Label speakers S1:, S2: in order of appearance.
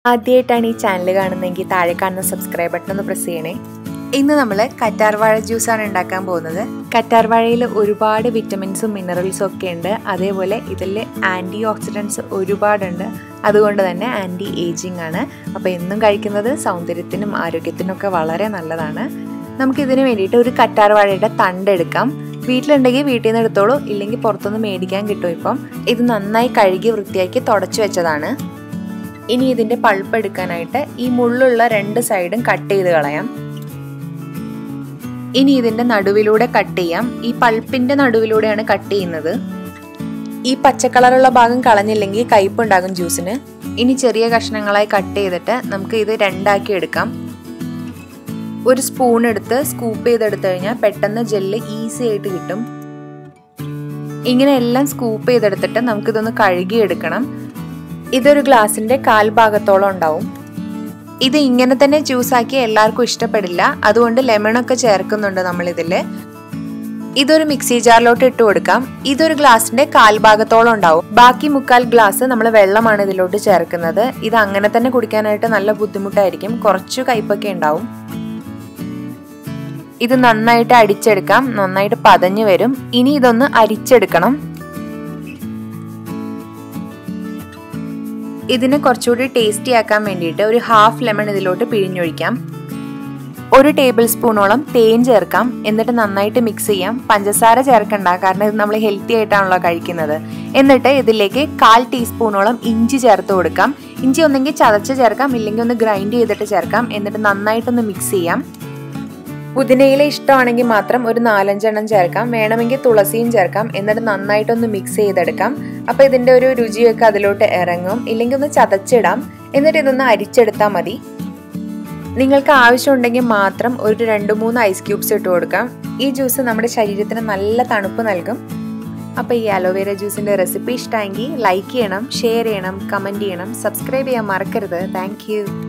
S1: ആദ്യമായിട്ടാണ് ഈ ചാനൽ കാണുന്നതെങ്കിൽ താഴെ കാണുന്ന സബ്സ്ക്രൈബ് ബട്ടൺ ഒന്ന് പ്രസ് ചെയ്യണേ ഇന്ന് നമ്മൾ കറ്റാർവാഴ ജ്യൂസാണ് ഉണ്ടാക്കാൻ പോകുന്നത് കറ്റാർവാഴയിൽ ഒരുപാട് വിറ്റമിൻസും മിനറൽസും ഒക്കെ ഉണ്ട് അതേപോലെ ഇതിൽ ആൻറ്റി ഓക്സിഡൻസ് ഒരുപാടുണ്ട് അതുകൊണ്ട് തന്നെ ആൻറ്റി ഏജിങ് ആണ് അപ്പോൾ എന്നും കഴിക്കുന്നത് സൗന്ദര്യത്തിനും ആരോഗ്യത്തിനും ഒക്കെ വളരെ നല്ലതാണ് നമുക്കിതിന് വേണ്ടിയിട്ട് ഒരു കറ്റാർവാഴയുടെ തണ്ട് എടുക്കാം വീട്ടിലുണ്ടെങ്കിൽ വീട്ടിൽ നിന്ന് എടുത്തോളൂ ഇല്ലെങ്കിൽ പുറത്തുനിന്ന് മേടിക്കാൻ കിട്ടും ഇപ്പം ഇത് നന്നായി കഴുകി വൃത്തിയാക്കി തുടച്ചു വെച്ചതാണ് ഇനി ഇതിൻ്റെ പൾപ്പ് എടുക്കാനായിട്ട് ഈ മുള്ളുള്ള രണ്ട് സൈഡും കട്ട് ചെയ്ത് കളയാം ഇനി ഇതിൻ്റെ നടുവിലൂടെ കട്ട് ചെയ്യാം ഈ പൾപ്പിൻ്റെ നടുവിലൂടെയാണ് കട്ട് ചെയ്യുന്നത് ഈ പച്ചക്കളറുള്ള ഭാഗം കളഞ്ഞില്ലെങ്കിൽ കയ്പുണ്ടാകും ജ്യൂസിന് ഇനി ചെറിയ കഷ്ണങ്ങളായി കട്ട് ചെയ്തിട്ട് നമുക്ക് ഇത് രണ്ടാക്കി എടുക്കാം ഒരു സ്പൂൺ എടുത്ത് സ്കൂപ്പ് ചെയ്തെടുത്തു കഴിഞ്ഞാൽ പെട്ടെന്ന് ജെല്ല് ഈസി ആയിട്ട് കിട്ടും ഇങ്ങനെ എല്ലാം സ്കൂപ്പ് ചെയ്തെടുത്തിട്ട് നമുക്കിതൊന്ന് കഴുകിയെടുക്കണം ഇതൊരു ഗ്ലാസിന്റെ കാൽ ഭാഗത്തോളം ഉണ്ടാവും ഇത് ഇങ്ങനെ തന്നെ ജ്യൂസാക്കി എല്ലാവർക്കും ഇഷ്ടപ്പെടില്ല അതുകൊണ്ട് ലെമണൊക്കെ ചേർക്കുന്നുണ്ട് നമ്മൾ ഇതിൽ ഇതൊരു മിക്സി ജാറിലോട്ട് ഇട്ട് കൊടുക്കാം ഇതൊരു ഗ്ലാസിന്റെ കാൽ ഭാഗത്തോളം ഉണ്ടാവും ബാക്കി മുക്കാൽ ഗ്ലാസ് നമ്മൾ വെള്ളമാണ് ഇതിലോട്ട് ചേർക്കുന്നത് ഇത് അങ്ങനെ തന്നെ കുടിക്കാനായിട്ട് നല്ല ബുദ്ധിമുട്ടായിരിക്കും കുറച്ചു കയ്പൊക്കെ ഉണ്ടാവും ഇത് നന്നായിട്ട് അടിച്ചെടുക്കാം നന്നായിട്ട് പതഞ്ഞു വരും ഇനി ഇതൊന്ന് അരിച്ചെടുക്കണം ഇതിന് കുറച്ചുകൂടി ടേസ്റ്റി ആക്കാൻ വേണ്ടിയിട്ട് ഒരു ഹാഫ് ലെമൺ ഇതിലോട്ട് പിഴിഞ്ഞൊഴിക്കാം ഒരു ടേബിൾ സ്പൂണോളം തേൻ ചേർക്കാം എന്നിട്ട് നന്നായിട്ട് മിക്സ് ചെയ്യാം പഞ്ചസാര ചേർക്കണ്ട കാരണം ഇത് നമ്മൾ ഹെൽത്തി ആയിട്ടാണല്ലോ കഴിക്കുന്നത് എന്നിട്ട് ഇതിലേക്ക് കാൽ ടീസ്പൂണോളം ഇഞ്ചി ചേർത്ത് കൊടുക്കാം ഇഞ്ചി ഒന്നെങ്കിൽ ചതച്ച് ചേർക്കാം ഇല്ലെങ്കിൽ ഒന്ന് ഗ്രൈൻഡ് ചെയ്തിട്ട് ചേർക്കാം എന്നിട്ട് നന്നായിട്ടൊന്ന് മിക്സ് ചെയ്യാം പുതിനയില ഇഷ്ടമാണെങ്കിൽ മാത്രം ഒരു നാലഞ്ചെണ്ണം ചേർക്കാം വേണമെങ്കിൽ തുളസിയും ചേർക്കാം എന്നിട്ട് നന്നായിട്ടൊന്ന് മിക്സ് ചെയ്തെടുക്കാം അപ്പോൾ ഇതിൻ്റെ ഒരു രുചിയൊക്കെ അതിലോട്ട് ഇറങ്ങും ഇല്ലെങ്കിൽ ഒന്ന് ചതച്ചിടാം എന്നിട്ട് ഇതൊന്ന് അരിച്ചെടുത്താൽ മതി നിങ്ങൾക്ക് ആവശ്യമുണ്ടെങ്കിൽ മാത്രം ഒരു രണ്ട് മൂന്ന് ഐസ് ക്യൂബ്സ് ഇട്ട് കൊടുക്കാം ഈ ജ്യൂസ് നമ്മുടെ ശരീരത്തിന് നല്ല തണുപ്പ് നൽകും അപ്പോൾ ഈ അലോവേര ജ്യൂസിൻ്റെ റെസിപ്പി ഇഷ്ടമെങ്കിൽ ലൈക്ക് ചെയ്യണം ഷെയർ ചെയ്യണം കമൻറ്റ് ചെയ്യണം സബ്സ്ക്രൈബ് ചെയ്യാൻ മറക്കരുത് താങ്ക്